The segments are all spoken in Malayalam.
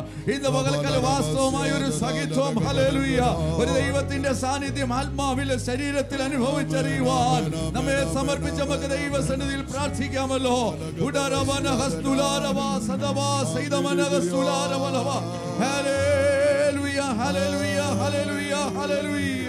ഇന്ന് പകൽക്കാല വാസ്തവമായ ഒരു സഹിത്വം ഹല്ലേലൂയ ഒരു ദൈവത്തിന്റെ സാന്നിധ്യം ആത്മാവിൽ ശരീരത്തിൽ അനുഭവിച്ചറിയുവാൻ നമ്മെ സമർപ്പിച്ച് നമുക്ക് ദൈവസന്നിധിയിൽ പ്രാർത്ഥിക്കാമല്ലോ ഉടരവന ഹസ്തുലാരവ സദവ സൈതമന ഹസ്തുലാരവലവ ഹല്ലേലൂയ ഹല്ലേലൂയ ഹല്ലേലൂയ ഹല്ലേലൂയ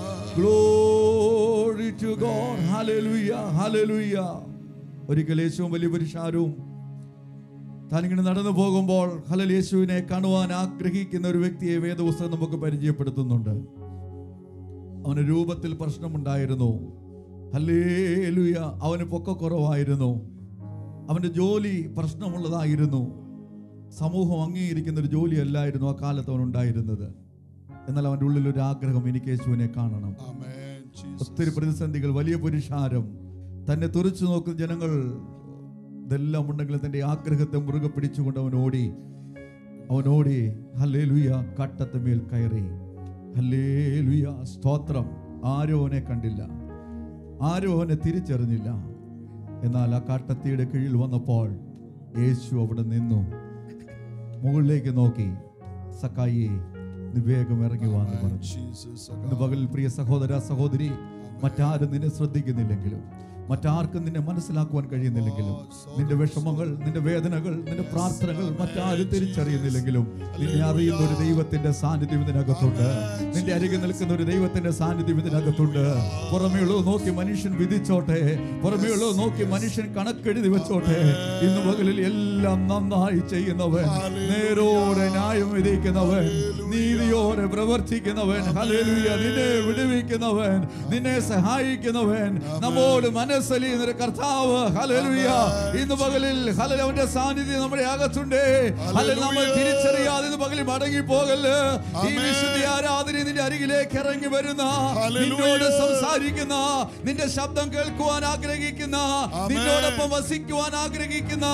ഗ്ലോറി ടു ഗോഡ് ഹല്ലേലൂയ ഹല്ലേലൂയ ഒരിക്കൽ യേശുവും വലിയ പുരുഷാരവും താനിങ്ങനെ നടന്നു പോകുമ്പോൾ ഹലൽ യേശുവിനെ കാണുവാൻ ആഗ്രഹിക്കുന്ന ഒരു വ്യക്തിയെ വേദപുസ്തകം നമുക്ക് പരിചയപ്പെടുത്തുന്നുണ്ട് അവന് രൂപത്തിൽ പ്രശ്നമുണ്ടായിരുന്നു ഹല്ലേലൂയ അവന് പൊക്കക്കുറവായിരുന്നു അവൻ്റെ ജോലി പ്രശ്നമുള്ളതായിരുന്നു സമൂഹം അംഗീകരിക്കുന്ന ഒരു ജോലിയല്ലായിരുന്നു ആ കാലത്ത് അവനുണ്ടായിരുന്നത് എന്നാൽ അവൻ്റെ ഉള്ളിൽ ഒരു ആഗ്രഹം എനിക്ക് യേശുവിനെ കാണണം Amen. Jesus. ഒത്തിരി പ്രതിസന്ധികൾ വലിയ പുരുഷാരം തന്നെ തുറച്ചു നോക്കുന്ന ജനങ്ങൾ ഇതെല്ലാം ഉണ്ടെങ്കിലും തന്റെ ആഗ്രഹത്തെ മുറുകെ പിടിച്ചുകൊണ്ട് അവൻ ഓടി അവൻ ഓടി ഹല്ലേ ലുയ കട്ടത്തമേൽ കയറി ഹല്ലേ ലുയ സ്തോത്രം ആരും അവനെ കണ്ടില്ല ആരും അവനെ തിരിച്ചറിഞ്ഞില്ല എന്നാൽ ആ കാട്ടത്തിയുടെ കീഴിൽ വന്നപ്പോൾ യേശു അവിടെ നിന്നു മുകളിലേക്ക് നോക്കി സക്കായിയെ നീ വേഗം ഇറങ്ങി വാന്ന് പറഞ്ഞു Jesus. ഇന്ന് പകലിൽ പ്രിയ സഹോദര സഹോദരി മറ്റാരും നിന്നെ ശ്രദ്ധിക്കുന്നില്ലെങ്കിലും മറ്റാർക്കും നിന്നെ മനസ്സിലാക്കുവാൻ കഴിയുന്നില്ലെങ്കിലും നിന്റെ വിഷമങ്ങൾ നിന്റെ വേദനകൾ നിന്റെ പ്രാർത്ഥനകൾ മറ്റാരും തിരിച്ചറിയുന്നില്ലെങ്കിലും നിന്നെ അറിയുന്ന ഒരു ദൈവത്തിന്റെ സാന്നിധ്യം ഇതിനകത്തുണ്ട് നിന്റെ അരികെ നിൽക്കുന്ന ഒരു ദൈവത്തിന്റെ സാന്നിധ്യം ഇതിനകത്തുണ്ട് പുറമേയുള്ളത് നോക്കി മനുഷ്യൻ വിധിച്ചോട്ടെ പുറമേയുള്ളത് നോക്കി മനുഷ്യൻ കണക്കെഴുതി വെച്ചോട്ടെ ഇന്ന് പകലിൽ എല്ലാം നന്നായി ചെയ്യുന്നവൻ നേരോടെ ന്യായം വിധിക്കുന്നവൻ നീതിയോടെ പ്രവർത്തിക്കുന്നവൻ ഹല്ലേലൂയ നിന്നെ വിടുവിക്കുന്നവൻ നിന്നെ സഹായിക്കുന്നവൻ നമ്മോട് മനസ്സലിയുന്ന ഒരു കർത്താവ് ഹല്ലേലൂയ ഇന്ന് പകലിൽ ഹല്ലേലൂയ അവന്റെ സാന്നിധ്യം നമ്മുടെ അകത്തുണ്ട് ഹല്ലേലൂയ നമ്മൾ തിരിച്ചറിയാതെ ഇന്ന് പകലിൽ മടങ്ങി പോകല് ഈ വിശുദ്ധി ആരാധന നിന്റെ അരികിലേക്ക് ഇറങ്ങി വരുന്ന നിന്നോട് സംസാരിക്കുന്ന നിന്റെ ശബ്ദം കേൾക്കുവാൻ ആഗ്രഹിക്കുന്ന നിന്നോടൊപ്പം വസിക്കുവാൻ ആഗ്രഹിക്കുന്ന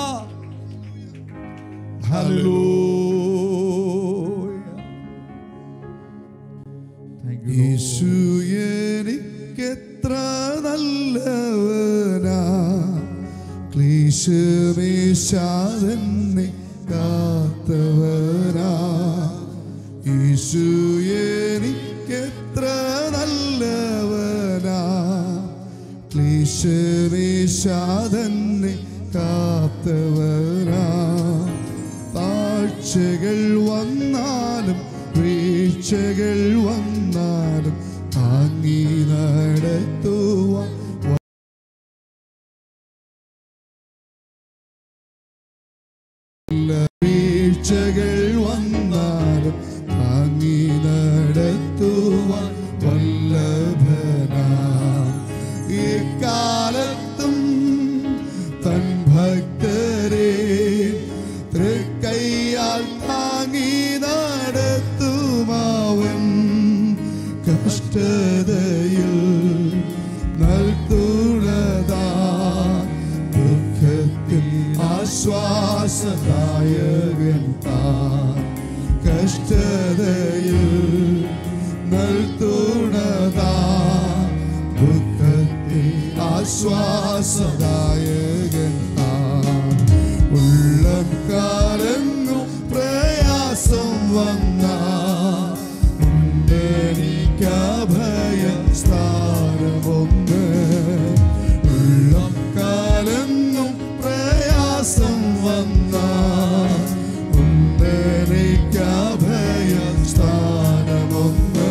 Hallelujah. Thank you, Lord. യേശു എനിക്കെത്ര നല്ലവനാ ക്ലേശമേശാതെന്നെ കാത്തവനാ യേശു എനിക്കെത്ര നല്ലവനാ ക്ലേശമേശാതെന്നെ കാത്തവനാ താഴ്ചകൾ വന്നാലും വീഴ്ചകൾ വന്നാലും താങ്ങി നടത്തുവാൻ വീഴ്ചകൾ വന്നാലും താങ്ങി നടത്തുവാൻ വല്ലഭനാ ഇക്കാലത്തും തൻ ഭക്തരെ തൃക്കൈയാൽ താങ്ങി നടത്തുമാവൻ കഷ്ടതയിൽ നൽകുന്നതാ ദുഃഖത്തിൽ ആശ്വാസദായകൻ താൻ കഷ്ടതയിൽ നൽകുന്നതാ ദുഃഖത്തിൽ ആശ്വാസദായകൻ താൻ ഉള്ളം കാലങ്ങും പ്രയാസം വന്ന എനിക്കഭയ സ്ഥാനമൊന്ന് ഉള്ളം കാലങ്ങും പ്രയാസം വന്ന എനിക്കഭയ സ്ഥാനമൊന്ന്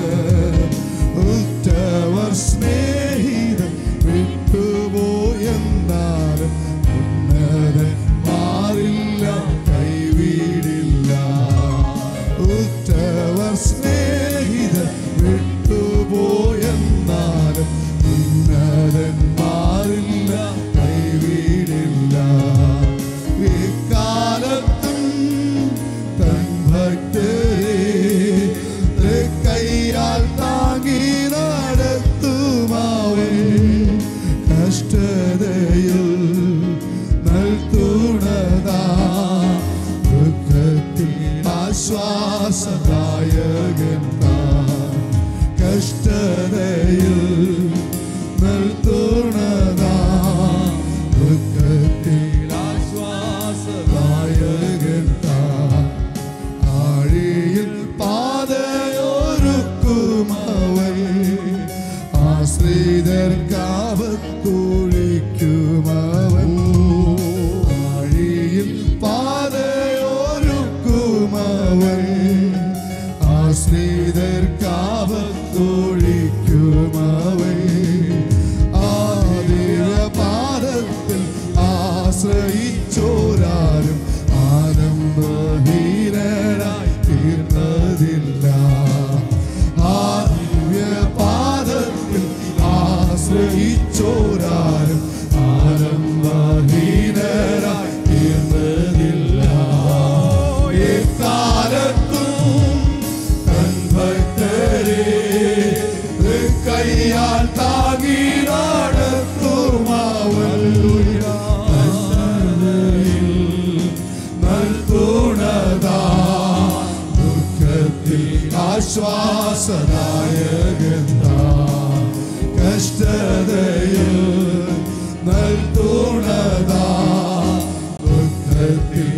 ഉറ്റവർ സ്നേഹിതൻ വിട്ടുപോയെന്നാലും ഉന്നതൻ മാറില്ല കൈവിടില്ല ഉറ്റവർ സ്നേഹിതൻ വിട്ടുപോയെന്നാലും ഉന്നതൻ മാറില്ല കൈവിടില്ല ഇക്കാലത്തും തൻ ഭക്തരെ കൈയാൽ താങ്ങി നടത്തുമാവേ കഷ്ടതയിൽ നൽകുന്നതാ ദുഃഖത്തിൽ ആശ്വാസദായകൻ താൻ. കഷ്ടതയിൽ നൽകുന്നതാ ദുഃഖത്തിൽ ആശ്വാസദായകൻ താൻ. അവൻ ആശ്രിതർക്കാവത്തൊഴിക്കും അവൻ ആദിയ പാദത്തിൽ ആശ്രയിച്ചോരാരും ആനന്ദഹീനരായി തീർന്നതില്ല ആദിവ്യ പാദത്തിൽ ആശ്രയിച്ചോരാരും ആനന്ദഹീനരായി തീർന്നതില്ല എക്കാലത്തും തൻ ഭക്തരെ കയ്യാൽ താങ്ങി നടത്തുമാവൻ നൽകുണതാ ദുഃഖത്തിൽ ആശ്വാസദായകന്താ കഷ്ടതയിൽ നൽകുണതാ ദുഃഖത്തിൽ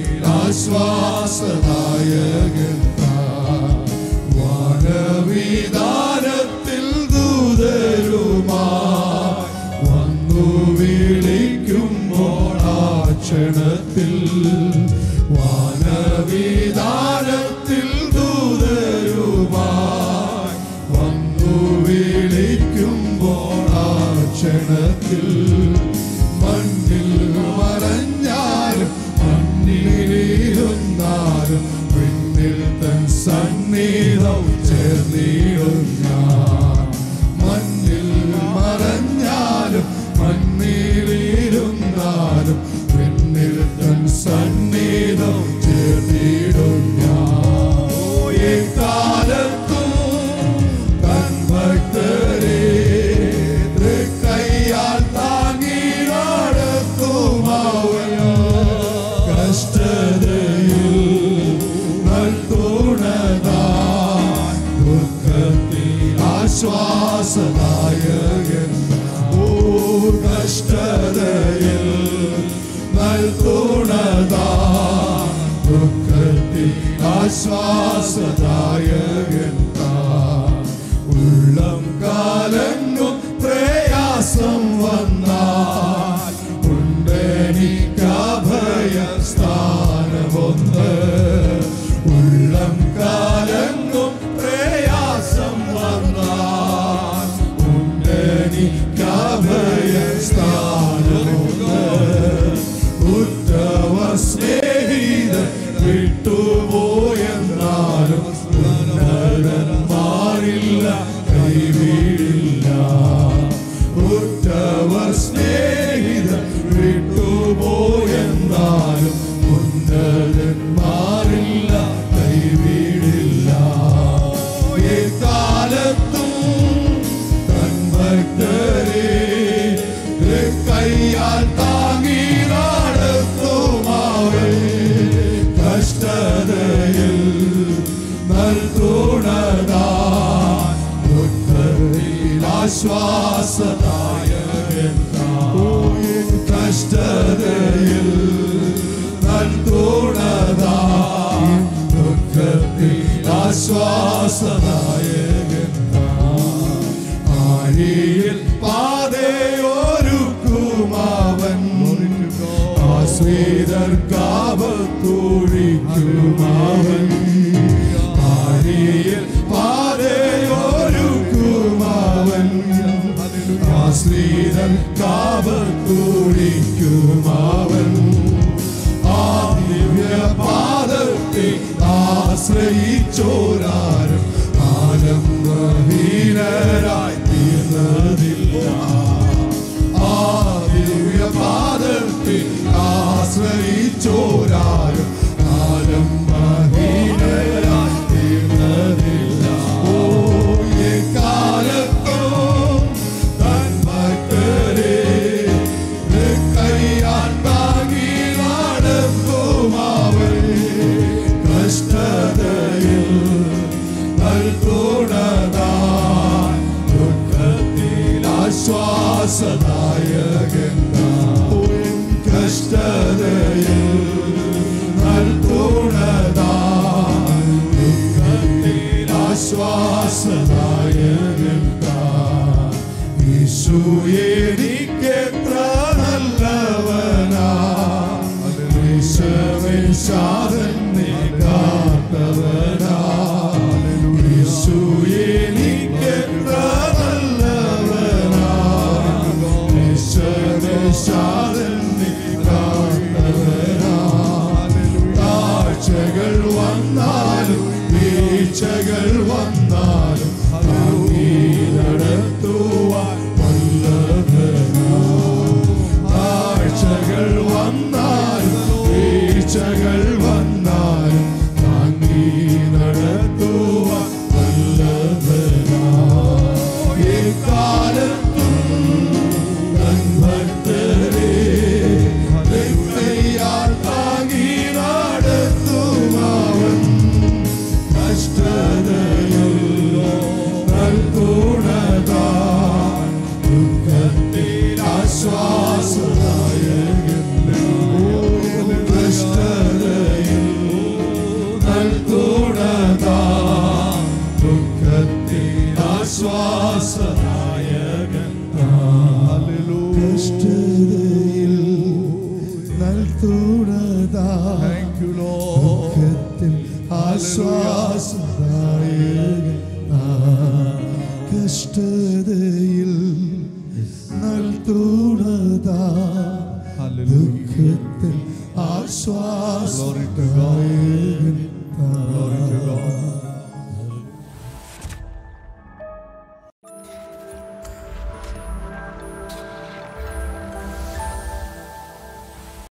ആശ്വാസദായകന്താ വാനവിധാനത്തിൽ ദൂതരുമായി വന്നു വിളിക്കുമ്പോൾ ആ ക്ഷണത്തിൽ വാനവിധാനത്തിൽ ദൂതരുമായി വന്നു വിളിക്കുമ്പോൾ ആ ക്ഷണത്തിൽ മണ്ണിൽ മറഞ്ഞാലും മണ്ണിലിരുന്നാലും പിന്നിൽ തൻ സന്നിധം ചേർന്നിടും ഞാൻ മണ്ണിൽ മറഞ്ഞാലും മണ്ണിലിരുന്നാലും പിന്നിൽ തൻ സന്നിധം ചേർന്നിടും ഞാൻ എക്കാലത്തും തൻ ഭക്തരെ തൃക്കൈയാൽ താങ്ങി നടത്തുമാവയോ കഷ്ടതയിൽ നൽകുണതാ ദുഃഖത്തിൽ ആശ്വാസദായകൻ ഓ കഷ്ടതയിൽ നൽകുണതാ ദുഃഖത്തിൽ ആശ്വാസദായകൻ ഉള്ളം കാലങ്ങും പ്രയാസം വന്നാൽ ഉണ്ടെനിക്കഭയ സ്ഥാനമൊന്ന് ഉള്ളം കാലങ്ങും പ്രയാസം വന്നാൽ ഉണ്ടെനിക്കഭയ സ്ഥാനമൊന്ന് ഉറ്റവ സ്നേഹിത വിട്ടുപോയെന്നാലും ഉന്നതന്മാരില്ല കൈവീടില്ല ഉറ്റവർ സ്നേഹിത വിട്ടുപോയെന്നാലും ഉന്നതന്മാരില്ല കൈവീടില്ല എക്കാലത്തും തൻ ഭക്തരെ കൈയാൽ താങ്ങി നടത്തുമാവേ കഷ്ടതയിൽ നൽകുണതാ ദുഃഖത്തിൽ ആശ്വാസദായകൻ കഷ്ടതയിൽ നൽകുണതാ ദുഃഖത്തിൽ ആശ്വാസദായകൻ ആഴിയിൽ പാതയൊരുക്കുമാവൻ ആശ്രിതർക്കാവത്തൊഴിക്കുമാവൻ ആഴിയിൽ പാതയൊരുക്കുമാവൻ ആശ്രിതർക്കാവത്തൊഴിക്കുമാവൻ ആ ദിവ്യ പാദത്തെ ആശ്രയിച്ചോരാരും ആനന്ദഹീനരായി തീർന്നതില്ല ആ ദിവ്യ പാദത്തെ ആശ്രയിച്ചോരാരും ആനന്ദഹീനരായി തീർന്നതില്ല ഓ എക്കാലത്തും തൻ ഭക്തരെ കൈയാൽ താങ്ങി നടത്തുമാവേ കഷ്ടതയിൽ നൽകുണതാ ദുഃഖത്തിൽ ആശ്വാസദായകൻ വീഴ്ചകൾ വന്നാലും താങ്ങി നടത്തുവാൻ വല്ലഭനാ ആഴ്ചകൾ വന്നാലും വീഴ്ചകൾ വന്നാലും താങ്ങി നടത്തുവാൻ വല്ലഭനാ എക്കാലത്തും തൻ ഭക്തരെ ദൈവയാൽ താങ്ങി നടത്തുമവൻ കഷ്ടതയിൽ നൽകുണതാ ദുഃഖത്തിൽ ആശ്വാസദായകൻ കഷ്ടതയിൽ നൽകുണതാ ദുഃഖത്തിൽ ആശ്വാസദായകൻ കഷ്ടതയിൽ നൽകുണതാ Thank you, Lord. ദുഃഖത്തിൽ ആശ്വാസദായകൻ കഷ്ടതയിൽ നൽകുണതാ Hallelujah. ദുഃഖത്തിൽ Glory to God. ആശ്വാസദായകൻ